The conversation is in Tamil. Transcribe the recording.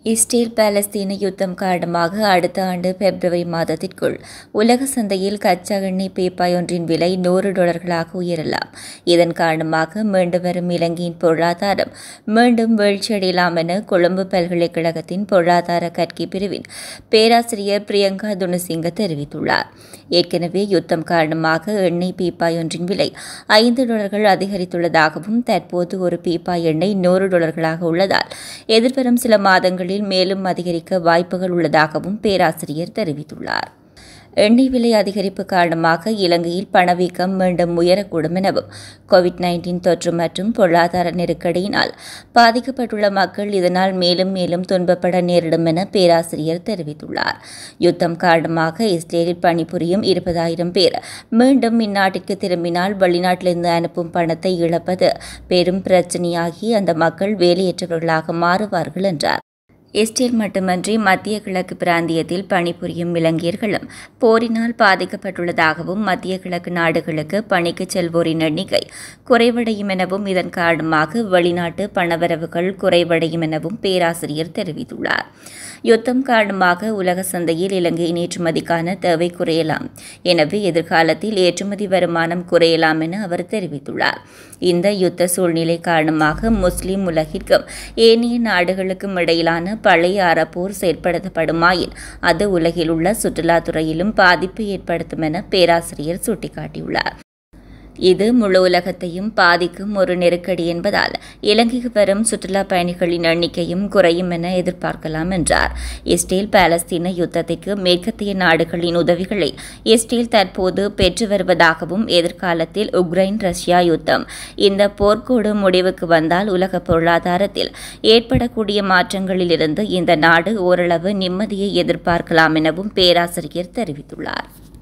இஸ்ரேல் பாலஸ்தீன யுத்தம் காரணமாக அடுத்த ஆண்டு பிப்ரவரி மாதத்திற்குள் உலக சந்தையில் கச்சா எண்ணெய் பீப்பாய் ஒன்றின் விலை நூறு டாலர்களாக உயரலாம் இதன் காரணமாக மீண்டு வரும் இலங்கையின் பொருளாதாரம் மீண்டும் வீழ்ச்சியடையலாம் என கொழும்பு பல்கலைக்கழகத்தின் பொருளாதார கற்கை பிரிவின் பேராசிரியர் பிரியங்கா துணசிங்க தெரிவித்துள்ளார் ஏற்கனவே யுத்தம் காரணமாக எண்ணெய் பீப்பாய் ஒன்றின் விலை ஐந்து டாலர்கள் அதிகரித்துள்ளதாகவும் தற்போது ஒரு பீப்பாய் எண்ணெய் நூறு டாலர்களாக உள்ளதால் எதிர்வரும் சில மாதங்களில் மேலும் அதிகரிக்க வாய்ப்புகள் உள்ளதாகவும் பேராசிரியர் தெரிவித்துள்ளார் எண்ணெய் விலை அதிகரிப்பு காரணமாக இலங்கையில் பணவீக்கம் மீண்டும் உயரக்கூடும் எனவும் கோவிட் நைன்டீன் தொற்று மற்றும் பொருளாதார நெருக்கடியினால் பாதிக்கப்பட்டுள்ள மக்கள் இதனால் மேலும் மேலும் துன்பப்பட நேரிடும் என பேராசிரியர் தெரிவித்துள்ளார் யுத்தம் காரணமாக இஸ்ரேலில் பணிபுரியும் இருபதாயிரம் பேர் மீண்டும் இந்நாட்டிற்கு திரும்பினால் வெளிநாட்டிலிருந்து அனுப்பும் பணத்தை இழப்பது பெரும் பிரச்சினையாகி அந்த மக்கள் வேலையற்றவர்களாக மாறுவார்கள் என்றார் இஸ்ரேல் மட்டுமன்றி மத்திய கிழக்கு பிராந்தியத்தில் பணிபுரியும் இலங்கையர்களும் போரினால் பாதிக்கப்பட்டுள்ளதாகவும் மத்திய கிழக்கு நாடுகளுக்கு பணிக்கு செல்வோரின் எண்ணிக்கை குறைவடையும் எனவும் இதன் காரணமாக வெளிநாட்டு பணவரவுகள் குறைவடையும் எனவும் பேராசிரியர் தெரிவித்துள்ளார் யுத்தம் காரணமாக உலக சந்தையில் இலங்கையின் ஏற்றுமதிக்கான தேவை குறையலாம் எனவே எதிர்காலத்தில் ஏற்றுமதி வருமானம் குறையலாம் என அவர் தெரிவித்துள்ளார் இந்த யுத்த சூழ்நிலை காரணமாக முஸ்லிம் உலகிற்கும் ஏனைய நாடுகளுக்கும் இடையிலான பழைய அறப்போர் செயற்படுத்தப்படுமாயின் அது உலகில் உள்ள சுற்றுலாத்துறையிலும் பாதிப்பு ஏற்படுத்தும் என பேராசிரியர் சுட்டிக்காட்டியுள்ளார் இது முழு உலகத்தையும் பாதிக்கும் ஒரு நெருக்கடி என்பதால் இலங்கைக்கு வரும் சுற்றுலா பயணிகளின் எண்ணிக்கையும் குறையும் என எதிர்பார்க்கலாம் என்றார் இஸ்ரேல் பாலஸ்தீன யுத்தத்திற்கு மேற்கத்திய நாடுகளின் உதவிகளை இஸ்ரேல் தற்போது பெற்று வருவதாகவும் எதிர்காலத்தில் உக்ரைன் ரஷ்யா யுத்தம் இந்த போர்க்கோடு முடிவுக்கு வந்தால் உலக பொருளாதாரத்தில் ஏற்படக்கூடிய மாற்றங்களிலிருந்து இந்த நாடு ஓரளவு நிம்மதியை எதிர்பார்க்கலாம் எனவும் பேராசிரியர் தெரிவித்துள்ளார்